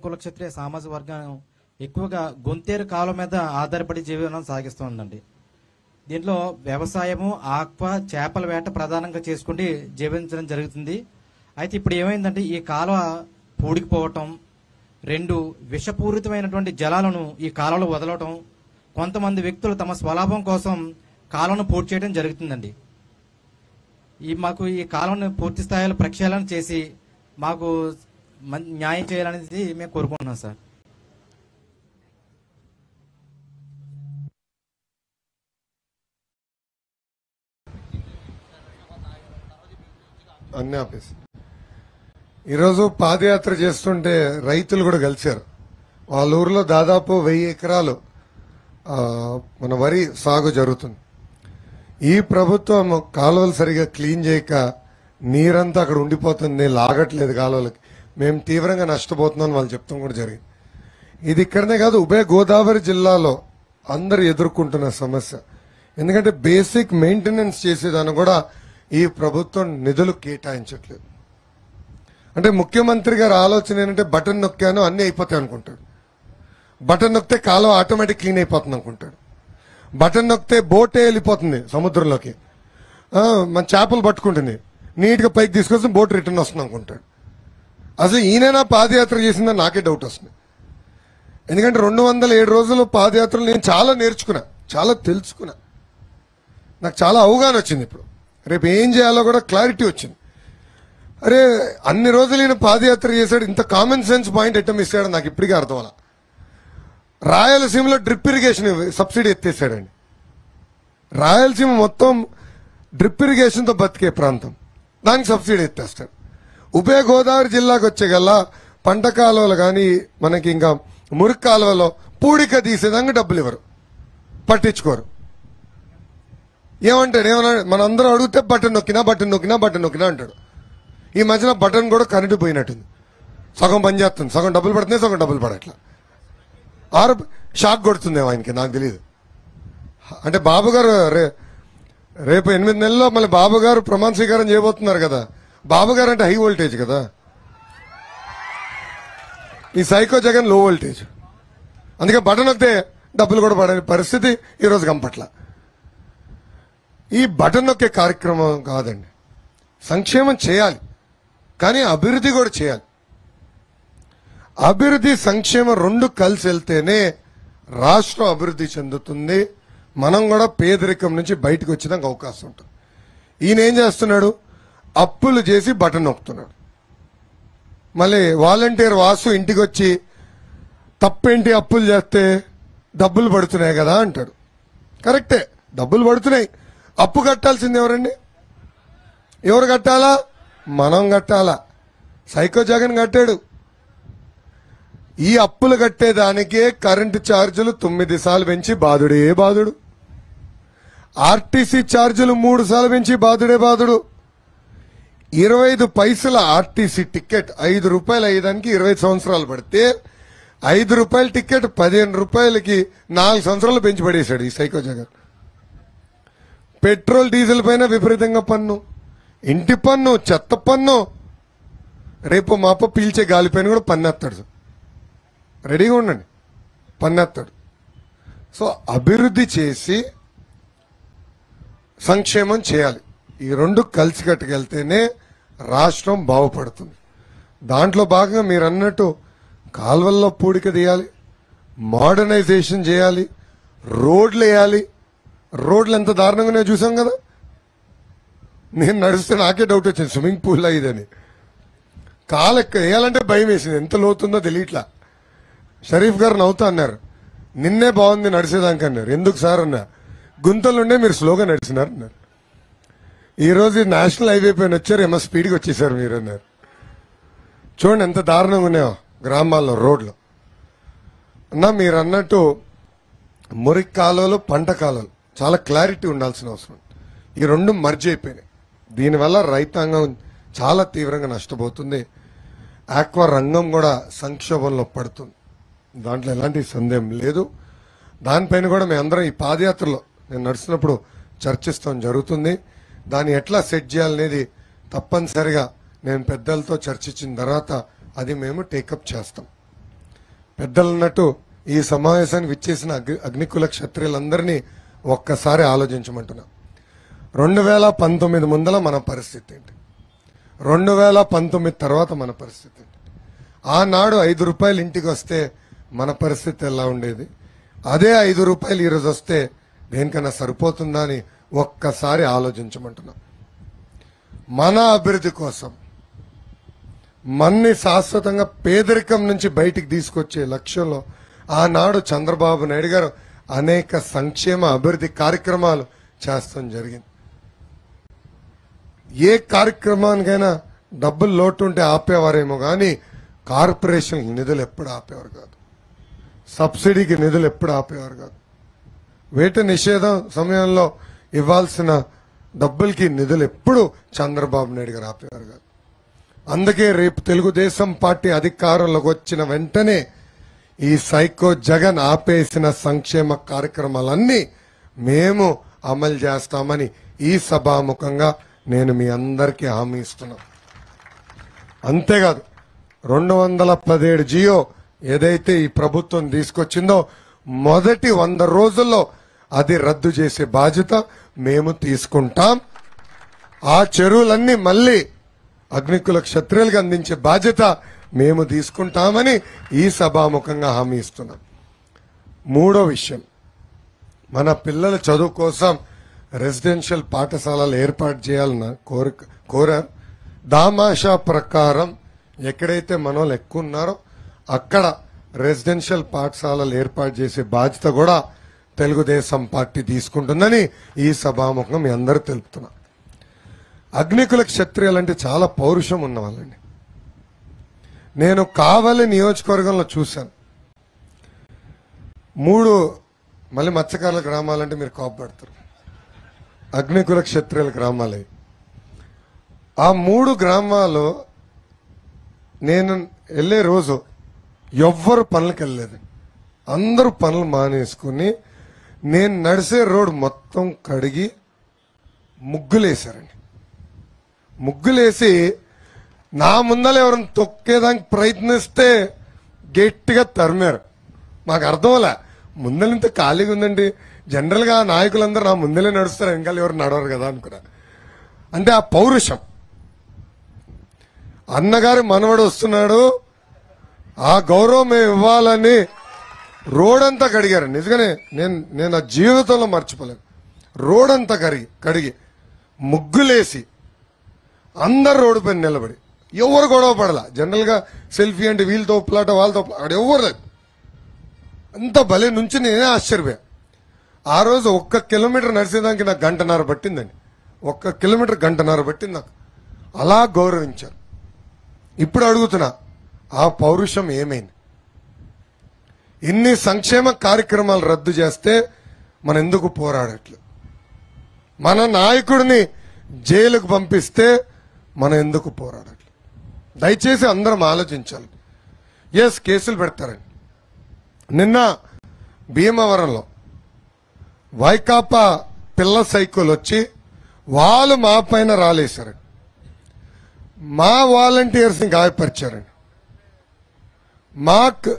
కుల క్షత్రియ సామాజిక వర్గం ఎక్కువగా గొంతేరు కాలం మీద ఆధారపడి జీవనం సాగిస్తూ ఉందండి దీంట్లో వ్యవసాయము ఆక్వా చేపల వేట ప్రధానంగా చేసుకుంటూ జీవించడం జరుగుతుంది అయితే ఇప్పుడు ఏమైందంటే ఈ కాలువ పూడికిపోవటం రెండు విషపూరితమైనటువంటి జలాలను ఈ కాలువలో వదలటం కొంతమంది వ్యక్తులు తమ స్వలాభం కోసం కాలువను పూర్తి చేయడం జరుగుతుందండి ఈ మాకు ఈ కాలువను పూర్తి స్థాయిలో ప్రక్షాళన చేసి మాకు మం- న్యాయం చేయాలనేది మేము కోరుకుంటున్నాం సార్ అన్నీ ఆపేసి ఈరోజు పాదయాత్ర చేస్తుంటే రైతులు కూడా కలిశారు వాళ్ళ ఊర్లో దాదాపు వెయ్యి ఎకరాలు ఆ, మన వరి సాగు జరుగుతుంది ఈ ప్రభుత్వం కాలువలు సరిగా క్లీన్ చేయక నీరంతా అక్కడ ఉండిపోతుంది లాగట్లేదు కాలువలకి మేము తీవ్రంగా నష్టపోతున్నాం వాళ్ళు చెప్తాం కూడా జరిగింది ఇది ఇక్కడనే కాదు ఉభయ గోదావరి జిల్లాలో అందరు ఎదుర్కొంటున్న సమస్య ఎందుకంటే బేసిక్ మెయింటెనెన్స్ చేసేదాన్ని కూడా ఈ ప్రభుత్వం నిధులు కేటాయించట్లేదు అంటే ముఖ్యమంత్రి గారి ఆలోచన ఏంటంటే బటన్ నొక్కాను అన్ని అయిపోతాయి అనుకుంటాడు బటన్ నొక్కితే కాలువ ఆటోమేటిక్ క్లీన్ అయిపోతుంది అనుకుంటాడు బటన్ నొక్కితే బోటే వెళ్ళిపోతుంది సముద్రంలోకి ఆ, మన చేపలు పట్టుకుంటుంది నీట్గా పైకి తీసుకొస్తే బోట్ రిటర్న్ వస్తుంది అనుకుంటాడు అసలు ఈయనైనా పాదయాత్ర చేసిందని నాకే డౌట్ వస్తుంది ఎందుకంటే రెండు వందల ఏడు రోజులు పాదయాత్రలు నేను చాలా నేర్చుకున్నా చాలా తెలుసుకున్నా నాకు చాలా అవగాహన వచ్చింది ఇప్పుడు రేపు ఏం చేయాలో కూడా క్లారిటీ వచ్చింది అరే అన్ని రోజులు ఈయన పాదయాత్ర చేశాడు ఇంత కామన్ సెన్స్ పాయింట్ ఎట్టం ఇస్తాడు నాకు ఇప్పటికీ అర్థం అలా రాయలసీమలో డ్రిప్ ఇరిగేషన్ సబ్సిడీ ఎత్తేసాడండి రాయలసీమ మొత్తం డ్రిప్ ఇరిగేషన్తో బతికే ప్రాంతం దానికి సబ్సిడీ ఎత్తేస్తాడు ఉభయ గోదావరి జిల్లాకు వచ్చే గల్లా పంట కాలువలు కానీ మనకి ఇంకా మురికి కాలువలో పూడిక తీసేదానికి డబ్బులు ఇవ్వరు పట్టించుకోరు ఏమంటాడు ఏమన్నా మనందరం అడిగితే బటన్ నొక్కినా బటన్ నొక్కినా బటన్ నొక్కినా అంటాడు ఈ మధ్యన బటన్ కూడా కరెంటు పోయినట్టుంది సగం పని చేస్తుంది సగం డబ్బులు పడుతున్నాయి సగం డబ్బులు పడట్లా ఆరు షాక్ కొడుతుందేమో ఆయనకి నాకు తెలియదు అంటే బాబు గారు రే రేపు ఎనిమిది నెలల్లో మళ్ళీ బాబు గారు ప్రమాణ స్వీకారం చేయబోతున్నారు కదా బాబు గారు అంటే హై వోల్టేజ్ కదా ఈ సైకో జగన్ లో వోల్టేజ్ అందుకే బటన్ వస్తే డబ్బులు కూడా పడని పరిస్థితి ఈరోజు కంపట్ల ఈ బటన్ నొక్కే కార్యక్రమం కాదండి సంక్షేమం చేయాలి కానీ అభివృద్ధి కూడా చేయాలి అభివృద్ధి సంక్షేమం రెండు కలిసి వెళ్తేనే రాష్ట్రం అభివృద్ధి చెందుతుంది మనం కూడా పేదరికం నుంచి బయటకు వచ్చేదానికి అవకాశం ఉంటుంది ఈయన ఏం చేస్తున్నాడు అప్పులు చేసి బటన్ నొక్కుతున్నాడు మళ్ళీ వాలంటీర్ వాసు ఇంటికి వచ్చి తప్పేంటి అప్పులు చేస్తే డబ్బులు పడుతున్నాయి కదా అంటాడు కరెక్టే డబ్బులు పడుతున్నాయి అప్పు కట్టాల్సింది ఎవరండి ఎవరు కట్టాలా మనం కట్టాలా సైకో జగన్ కట్టాడు ఈ అప్పులు కట్టేదానికే కరెంటు ఛార్జీలు తొమ్మిది సార్లు పెంచి బాధుడే బాధుడు ఆర్టీసీ ఛార్జీలు మూడు సార్లు పెంచి బాధుడే బాధుడు ఇరవై ఐదు పైసల ఆర్టీసీ టికెట్ ఐదు రూపాయలు అయ్యేదానికి ఇరవై సంవత్సరాలు పడితే ఐదు రూపాయల టికెట్ పదిహేను రూపాయలకి నాలుగు సంవత్సరాలు పెంచి పడేశాడు ఈ సైకో జగన్ పెట్రోల్ డీజిల్ పైన విపరీతంగా పన్ను ఇంటి పన్ను చెత్త పన్ను రేపు మాప పీల్చే గాలిపైన కూడా పన్నేస్తాడు రెడీగా ఉండండి పన్నేస్తాడు సో అభివృద్ధి చేసి సంక్షేమం చేయాలి ఈ రెండు కలిసి కట్టుకెళ్తేనే రాష్ట్రం బాగుపడుతుంది దాంట్లో భాగంగా మీరు అన్నట్టు కాల్వల్లో పూడిక తీయాలి మోడర్నైజేషన్ చేయాలి రోడ్లు వేయాలి రోడ్లు ఎంత దారుణంగానే చూసాం కదా నేను నడిస్తే నాకే డౌట్ వచ్చింది స్విమ్మింగ్ పూల్ ఇదని కాలు ఎక్క వేయాలంటే భయం వేసింది ఎంత లోతుందో తెలియట్లా షరీఫ్ గారు నవ్వుతా అన్నారు నిన్నే బాగుంది నడిచేదానికి అన్నారు ఎందుకు సార్ అన్నా గుంతలుండే మీరు స్లోగా నడిచినారు అన్నారు ఈ రోజు ఈ నేషనల్ హైవే పైన వచ్చారు ఏమో స్పీడ్గా వచ్చేసారు మీరు అన్నారు చూడండి ఎంత దారుణంగా ఉన్నాయో గ్రామాల్లో రోడ్లు అన్నా మీరు అన్నట్టు మురికి కాలువలు పంట కాలువలు చాలా క్లారిటీ ఉండాల్సిన అవసరం ఈ రెండు మర్జ్ అయిపోయినాయి దీనివల్ల రైతాంగం చాలా తీవ్రంగా నష్టపోతుంది ఆక్వా రంగం కూడా సంక్షోభంలో పడుతుంది దాంట్లో ఎలాంటి సందేహం లేదు దానిపైన కూడా మేము అందరం ఈ పాదయాత్రలో నేను నడుస్తున్నప్పుడు చర్చిస్తాం జరుగుతుంది దాన్ని ఎట్లా సెట్ చేయాలనేది తప్పనిసరిగా నేను పెద్దలతో చర్చించిన తర్వాత అది మేము టేకప్ చేస్తాం పెద్దలన్నట్టు ఈ సమావేశానికి విచ్చేసిన అగ్ని అగ్నికుల క్షత్రియులందరినీ ఒక్కసారి ఆలోచించమంటున్నా రెండు వేల పంతొమ్మిది ముందల మన పరిస్థితి ఏంటి రెండు వేల పంతొమ్మిది తర్వాత మన పరిస్థితి ఏంటి ఆనాడు ఐదు రూపాయలు ఇంటికి వస్తే మన పరిస్థితి ఎలా ఉండేది అదే ఐదు రూపాయలు ఈరోజు వస్తే దేనికన్నా సరిపోతుందా అని ఒక్కసారి ఆలోచించమంటున్నా మన అభివృద్ధి కోసం మన్ని శాశ్వతంగా పేదరికం నుంచి బయటికి తీసుకొచ్చే లక్ష్యంలో ఆనాడు చంద్రబాబు నాయుడు గారు అనేక సంక్షేమ అభివృద్ధి కార్యక్రమాలు చేస్తాం జరిగింది ఏ కార్యక్రమానికైనా డబ్బులు లోటు ఉంటే ఆపేవారేమో కానీ కార్పొరేషన్ నిధులు ఎప్పుడు ఆపేవారు కాదు సబ్సిడీకి నిధులు ఎప్పుడు ఆపేవారు కాదు వేట నిషేధం సమయంలో ఇవ్వాల్సిన డబ్బులకి నిధులు ఎప్పుడు చంద్రబాబు నాయుడు గారు ఆపేవారు కాదు అందుకే రేపు తెలుగుదేశం పార్టీ అధికారంలోకి వచ్చిన వెంటనే ఈ సైకో జగన్ ఆపేసిన సంక్షేమ కార్యక్రమాలన్నీ మేము అమలు చేస్తామని ఈ సభాముఖంగా నేను మీ అందరికీ హామీ ఇస్తున్నా అంతేకాదు రెండు వందల పదిహేడు జియో ఏదైతే ఈ ప్రభుత్వం తీసుకొచ్చిందో మొదటి వంద రోజుల్లో అది రద్దు చేసే బాధ్యత మేము తీసుకుంటాం ఆ చెరువులన్నీ మళ్ళీ అగ్నికుల క్షత్రియులకు అందించే బాధ్యత మేము తీసుకుంటామని ఈ సభాముఖంగా హామీ ఇస్తున్నాం మూడో విషయం మన పిల్లల చదువు కోసం రెసిడెన్షియల్ పాఠశాలలు ఏర్పాటు చేయాలన్న కోరిక కోరారు దామాషా ప్రకారం ఎక్కడైతే మనోళ్ళు ఎక్కువ ఉన్నారో అక్కడ రెసిడెన్షియల్ పాఠశాలలు ఏర్పాటు చేసే బాధ్యత కూడా తెలుగుదేశం పార్టీ తీసుకుంటుందని ఈ సభాముఖం మీ అందరూ తెలుపుతున్నా అగ్నికుల క్షత్రియులు అంటే చాలా పౌరుషం ఉన్న వాళ్ళండి నేను కావలి నియోజకవర్గంలో చూశాను మూడు మళ్ళీ మత్స్యకారుల గ్రామాలంటే మీరు కోపడతారు అగ్నికుల క్షత్రియుల గ్రామాలే ఆ మూడు గ్రామాలు నేను వెళ్ళే రోజు ఎవ్వరు పనులకు వెళ్ళలేదు అందరూ పనులు మానేసుకుని నేను నడిసే రోడ్ మొత్తం కడిగి ముగ్గులేశారండి ముగ్గులేసి నా ముందర ఎవరైనా తొక్కేదానికి ప్రయత్నిస్తే గట్టిగా తరిమారు మాకు అర్థంలే ముందర ఇంత ఖాళీగా ఉందండి జనరల్ గా నాయకులందరూ నా ముందలే నడుస్తారు వెనకాల ఎవరు నడవరు కదా అనుకున్నా అంటే ఆ పౌరుషం అన్నగారి మనవడు వస్తున్నాడు ఆ గౌరవం మేము ఇవ్వాలని రోడ్ అంతా కడిగారు నిజంగానే నేను నేను నా జీవితంలో మర్చిపోలేను రోడ్ అంతా కడిగి కడిగి ముగ్గులేసి అందరు రోడ్డు పైన నిలబడి ఎవరు గొడవ పడలా జనరల్ గా సెల్ఫీ అంటే వీళ్ళతో ప్లాట వాళ్ళతో ప్లా- అక్కడ ఎవరు లేదు అంత భలే నుంచి నేనే ఆశ్చర్యపోయా ఆ రోజు ఒక్క కిలోమీటర్ నడిచేదానికి నాకు గంటన్నర పట్టిందండి ఒక్క కిలోమీటర్ గంటన్నర పట్టింది నాకు అలా గౌరవించారు ఇప్పుడు అడుగుతున్నా ఆ పౌరుషం ఏమైంది ఇన్ని సంక్షేమ కార్యక్రమాలు రద్దు చేస్తే మనం ఎందుకు పోరాడట్లేదు మన నాయకుడిని జైలుకు పంపిస్తే మనం ఎందుకు పోరాడట్లేదు దయచేసి అందరం ఆలోచించాలి ఎస్ కేసులు పెడతారండి నిన్న భీమవరంలో వైకాపా పిల్ల సైకిల్ వచ్చి వాళ్ళు మా పైన రాలేశారండి మా వాలంటీర్స్ని గాయపరిచారండి మాకు